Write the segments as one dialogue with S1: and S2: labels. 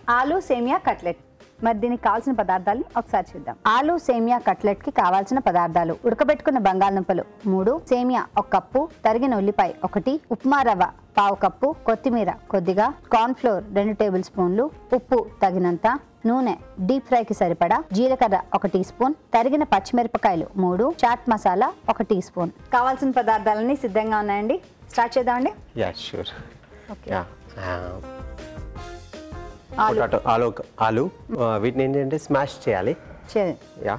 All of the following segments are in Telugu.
S1: ఆలు సేమియా కట్లెట్ మరి దీనికి కావాల్సిన పదార్థాలని ఒకసారి చూద్దాం ఆలు సేమియా కట్లెట్ కి కావాల్సిన పదార్థాలు ఉడకబెట్టుకున్న బంగాళదుంపలు మూడు సేమియా ఒక కప్పు తరిగిన ఉల్లిపాయ ఒకటి ఉప్మా రవ్వ పావు కప్పు కొత్తిమీర కొద్దిగా కార్న్ ఫ్లోర్ రెండు టేబుల్ స్పూన్లు ఉప్పు తగినంత నూనె డీప్ ఫ్రైకి సరిపడా జీలకర్ర ఒక టీ స్పూన్ తరిగిన పచ్చిమిరపకాయలు మూడు చాట్ మసాలా ఒక టీ స్పూన్ కావాల్సిన పదార్థాలన్నీ సిద్ధంగా ఉన్నాయండి స్టార్ట్ చేద్దామండి
S2: యా షూర్
S1: ఓకే
S2: యా
S1: ఆలు
S2: పొటాటో ఆలు ఆలు ఆ, వీటిని ఏంటంటే స్మాష్ చేయాలి
S1: చే-
S2: యా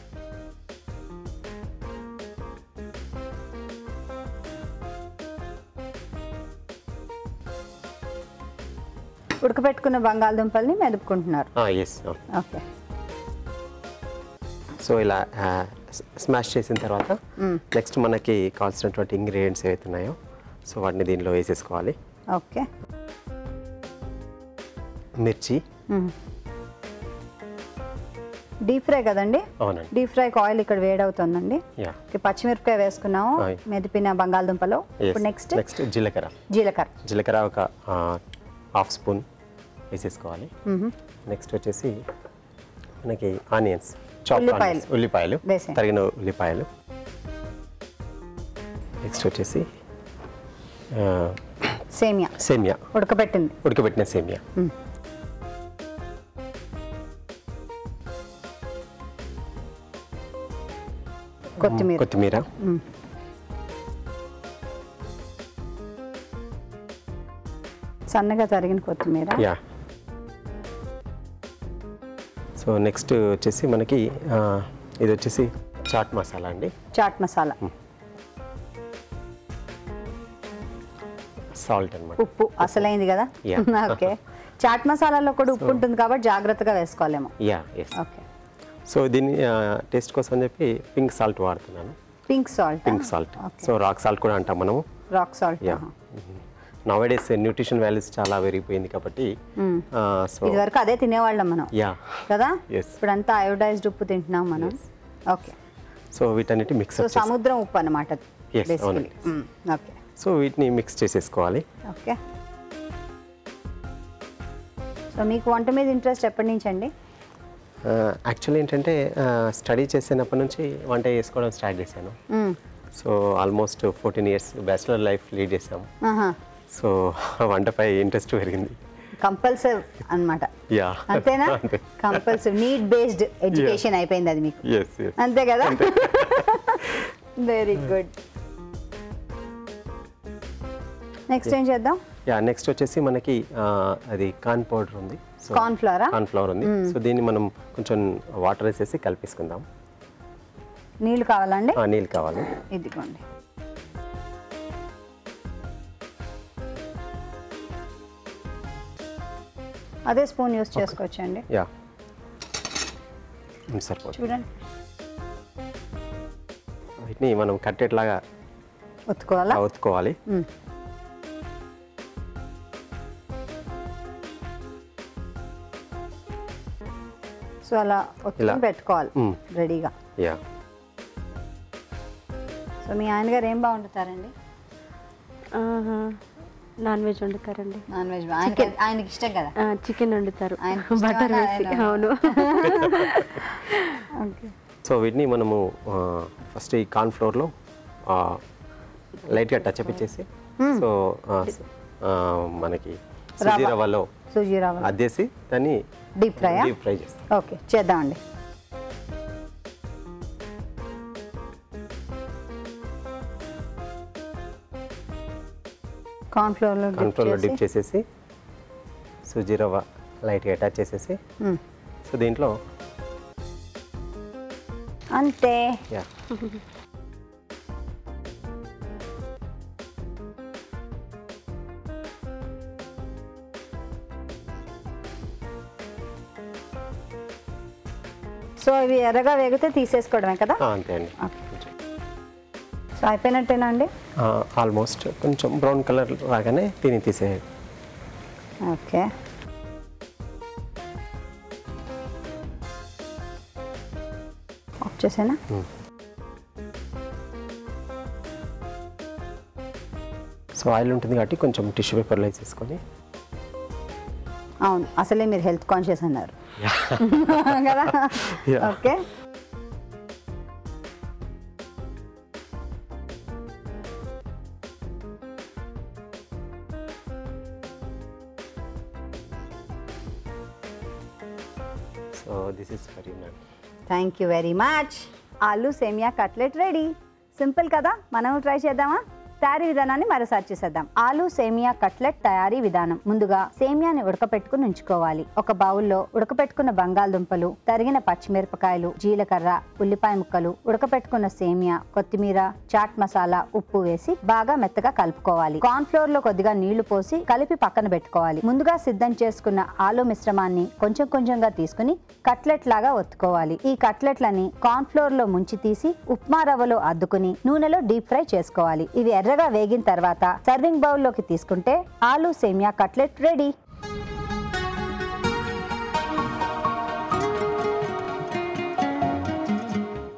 S1: ఉడకబెట్టుకున్న బంగాళదుంపల్ని మెదుపుకుంటున్నారు
S2: ఎస్
S1: ఓకే
S2: సో ఇలా స్మాష్ చేసిన తర్వాత నెక్స్ట్ మనకి కావాల్సినటువంటి ఇంగ్రీడియంట్స్ ఏవైతే ఉన్నాయో సో వాటిని దీనిలో వేసేసుకోవాలి
S1: ఓకే
S2: మిర్చి
S1: డీప్ ఫ్రై కదండి
S2: అవునండి
S1: డీప్ ఫ్రైకి ఆయిల్ ఇక్కడ వేడవుతుందండి
S2: యా
S1: ఓకే, పచ్చిమిరపకాయ వేసుకున్నాము
S2: ఆయ్.
S1: మెదిపిన బంగాళదుంపలో ఇప్పుడు నెక్స్ట్
S2: నెక్స్ట్ జీలకర్ర
S1: జీలకర్ర
S2: జీలకర్ర ఒక హాఫ్ స్పూన్ వేసేసుకోవాలి
S1: మ్మ్.
S2: నెక్స్ట్ వచ్చేసి మనకి ఆనియన్స్ చాప్
S1: ఉల్లిపాయలు.
S2: ఉల్లిపాయలు
S1: వేసేయండి.
S2: తరిగిన ఉల్లిపాయలు నెక్స్ట్ వచ్చేసి ఆ,
S1: సేమియా
S2: సేమియా
S1: ఉడకబెట్టింది
S2: ఉడకబెట్టిన సేమియా
S1: మ్మ్. కొత్తిమీర
S2: కొత్తిమీర
S1: మ్మ్. సన్నగా తరిగిన కొత్తిమీర
S2: యా సో నెక్స్ట్ వచ్చేసి మనకి ఆ, ఇది వచ్చేసి చాట్ మసాలా అండి
S1: చాట్ మసాలా
S2: సాల్ట్ అనమాట
S1: ఉప్పు అసలైంది కదా
S2: Yeah.
S1: ఓకే చాట్ మసాలాలో కూడా ఉప్పు ఉంటుంది కాబట్టి జాగ్రత్తగా వేసుకోవాలేమో
S2: యా ఎస్
S1: ఓకే
S2: సో దీన్ని టేస్ట్ కోసం అని చెప్పి పింక్ సాల్ట్ వాడుతున్నాను
S1: pink salt
S2: pink salt so rock salt కూడా అంటాం మనము
S1: rock salt
S2: ya nowadays nutrition values చాలా పెరిగిపోయింది కాబట్టి సో
S1: ఇది వరకు అదే తినేవాళ్ళం మనం
S2: యా
S1: కదా
S2: Yes.
S1: ఇప్పుడు అంతా అయోడైజ్డ్ ఉప్పు తింటున్నాం మనం ఓకే
S2: సో వీటన్నిటి మిక్స్
S1: సో సముద్రం ఉప్పు అనమాట
S2: Yes, అవునండి.
S1: ఓకే
S2: సో వీటిని మిక్స్ చేసేసుకోవాలి
S1: ఓకే సో మీకు వంట మీద ఇంట్రెస్ట్ ఎప్పటి నుంచి అండి
S2: యాక్చువల్లీ ఏంటంటే స్టడీ చేసినప్పటి నుంచి వంట చేసుకోవడం స్టార్ట్ చేశాను so almost fourteen years bachelor life lead చేసాము సో వంటపై ఇంట్రెస్ట్ పెరిగింది
S1: కంపల్సరీ అన్నమాట
S2: యా
S1: అంతేనా కంపల్సరీ నీడ్ బేస్డ్ ఎడ్యుకేషన్ అయిపోయింది అది మీకు
S2: ఎస్ ఎస్
S1: అంతే కదా వెరీ గుడ్ నెక్స్ట్ ఏం చేద్దాం
S2: యా నెక్స్ట్ వచ్చేసి మనకి ఆ, అది కార్న్ పౌడర్ ఉంది so
S1: corn flour
S2: corn flour ఉంది సో దీన్ని మనం కొంచెం వాటర్ వేసేసి కలిపేసుకుందాం
S1: నీళ్ళు కావాలండి
S2: ఆ, నీళ్ళు కావాలి
S1: ఇదిగోండి అదే స్పూన్ యూస్ చేసుకోవచ్చండి
S2: యా ఉమ్, సరిపోతుంది
S1: చూడండి
S2: వీటిని మనం కట్టేట్లాగా
S1: ఒత్తుకోవాలా
S2: ఒత్తుకోవాలి
S1: మ్మ్. సో అలా ఒత్తుకుని
S2: ఇలా.
S1: పెట్టుకోవాలి
S2: మ్మ్.
S1: రెడీగా
S2: యా
S1: సో మీ ఆయన గారు ఏం బాగుంటారండి
S3: ఆహా. నాన్ వెజ్ వండుతారండి
S1: నాన్ వెజ్ ఆయనకి ఆయనకి ఇష్టం కదా
S3: ఆ, చికెన్ వండుతారు
S1: ఆయనకి ఇష్టమా?
S3: బటర్ వేసి
S1: ఆయన-
S3: అవును
S1: ఓకే
S2: సో వీటిని మనము ఫస్ట్ ఈ కార్న్ ఫ్లోర్లో లైట్గా టచ్ అప్ ఇచ్చేసి సో ఆ, స- ఆ, మనకి సుజీ
S1: రవ్వ.
S2: రవ్వలో
S1: సూజీ రవ్వ
S2: అద్దేసి దాన్ని
S1: డీప్ ఫ్రైయా
S2: డీప్ ఫ్రై చేస్తాం
S1: ఓకే చేద్దామండి కార్న్ ఫ్లోర్లో
S2: కార్న్ ఫ్లోర్లో డిప్ చేసేసి సుజీ రవ్వ లైట్గా అటాచ్ చేసేసి సో దీంట్లో
S1: అంతే
S2: యా
S1: సో ఇవి ఎర్రగా వేగితే తీసేసుకోవడమే కదా
S2: అంతే అండి
S1: సో అయిపోయినట్టేనా అండి
S2: ఆల్మోస్ట్ కొంచెం బ్రౌన్ కలర్ రాగానే తిని తీసేయాలి
S1: ఓకే ఆఫ్ చేసేనా
S2: సో ఆయిల్ ఉంటుంది కాబట్టి కొంచెం టిష్యూ పేపర్లో వేసేసుకొని
S1: అవును అసలే మీరు హెల్త్ కాన్షియస్ అన్నారు కదా
S2: Yeah.
S1: Okay
S2: so this is for you ma'am
S1: thank you very much aloo semiya cutlet ready simple కదా మనం ట్రై చేద్దామా తయారీ విధానాన్ని మరోసారి చూసేద్దాం ఆలు సేమియా కట్లెట్ తయారీ విధానం ముందుగా సేమియాని ఉడకపెట్టుకుని ఉంచుకోవాలి ఒక బౌల్లో ఉడకపెట్టుకున్న బంగాళదుంపలు తరిగిన పచ్చిమిరపకాయలు జీలకర్ర ఉల్లిపాయ ముక్కలు ఉడకపెట్టుకున్న సేమియా కొత్తిమీర చాట్ మసాలా ఉప్పు వేసి బాగా మెత్తగా కలుపుకోవాలి కార్న్ ఫ్లోర్ లో కొద్దిగా నీళ్లు పోసి కలిపి పక్కన పెట్టుకోవాలి ముందుగా సిద్ధం చేసుకున్న ఆలు మిశ్రమాన్ని కొంచెం కొంచెంగా తీసుకుని కట్లెట్ లాగా ఒత్తుకోవాలి ఈ కట్లెట్లని కార్న్ ఫ్లోర్ లో ముంచి తీసి ఉప్మా రవ్వలో అద్దుకుని నూనెలో డీప్ ఫ్రై చేసుకోవాలి ఇవి ఎర్రగా వేగిన తర్వాత సర్వింగ్ బౌల్ లోకి తీసుకుంటే ఆలు సేమియా కట్లెట్ రెడీ